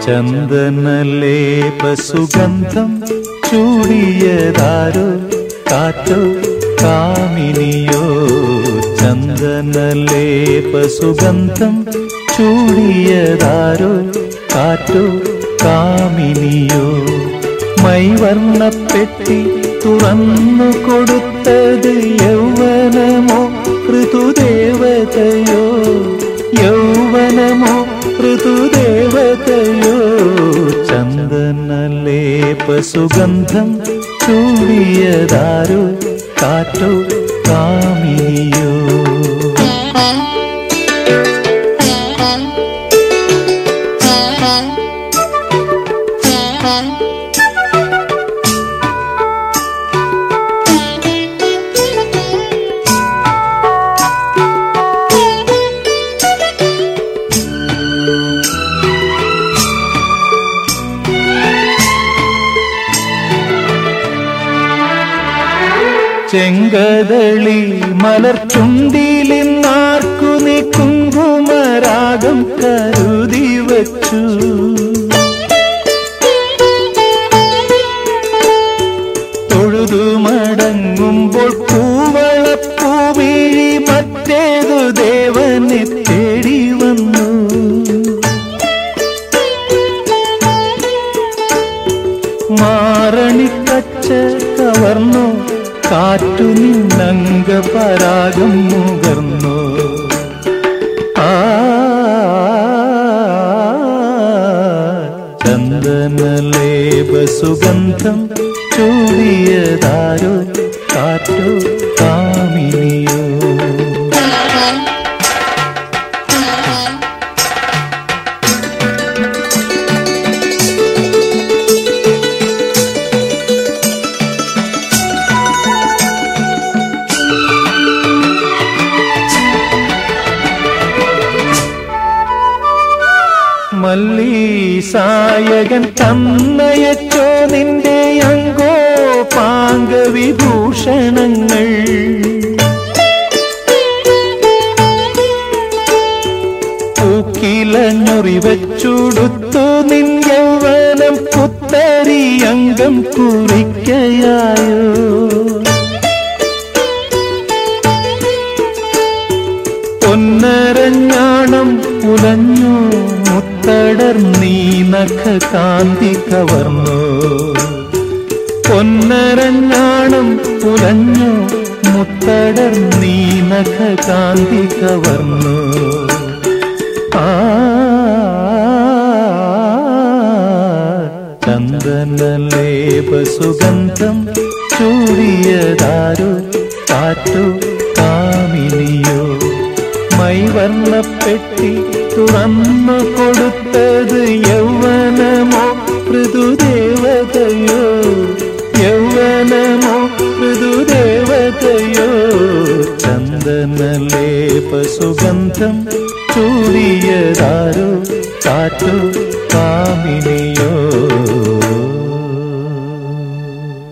ചന്ദനലേപ സുഗന്ധം ചൂടിയതാരോ കാറ്റോ കാമിനിയോ ചന്ദനലേപ സുഗന്ധം ചൂടിയതാരോ കാറ്റോ കാമിനിയോ മൈവർണ്ണപ്പെട്ടി തുറന്നു കൊടുത്തത് യൗവനമോ ഋതുദേവതയോ യൗവനമോ ഋതുദേവതയോ ചന്ദനലേപ സുഗന്ധം ചൂടിയതാരോ കാറ്റോ കാമിനിയോ ചെങ്കതളി മലർച്ചുണ്ടിലിന്നാർക്കു നീ കുങ്കുമരാഗം കരുതി വച്ചു തൊഴുതു മടങ്ങുമ്പോൾ പൂവളപ്പൂവിഴി മറ്റേതു ദേവനെ തേടി വന്നു മാറണിക്കച്ച കവർന്നു കാറ്റു നിന്നങ്ക പരാഗം മുകർന്നു ആ ചന്ദനലേപ സുഗന്ധം ചൂടിയതാരോ കാറ്റോ കാമിനിയോ മല്ലീസായകൻ തന്നയച്ചോ നിന്റെ അങ്കോ പാങ്കവിഭൂഷണങ്ങൾ പൂക്കിലഞ്ഞുറിവച്ചുടുത്തു നിൻ യൗവനം പുത്തരി അംഗം കുറിക്കയായോ പൊന്നരഞ്ഞാണം ഉലഞ്ഞു മുത്തടർ നീ നഖ കാന്തി കവർന്നു പൊന്നരഞ്ഞാണം ഉലഞ്ഞു മുത്തടർ നീ നഖ കാന്തി കവർന്നു ആ ചന്ദനലേപ സുഗന്ധം ചൂടിയതാരോ കാറ്റോ കാമിനിയോ മൈവർണ്ണപ്പെട്ടി തുറന്നു കൊടുത്തത് യൗവനമോ ഋതുദേവതയോ യൗവനമോ ഋതുദേവതയോ ചന്ദനലേപ സുഗന്ധം ചൂടിയതാരോ കാറ്റോ കാമിനിയോ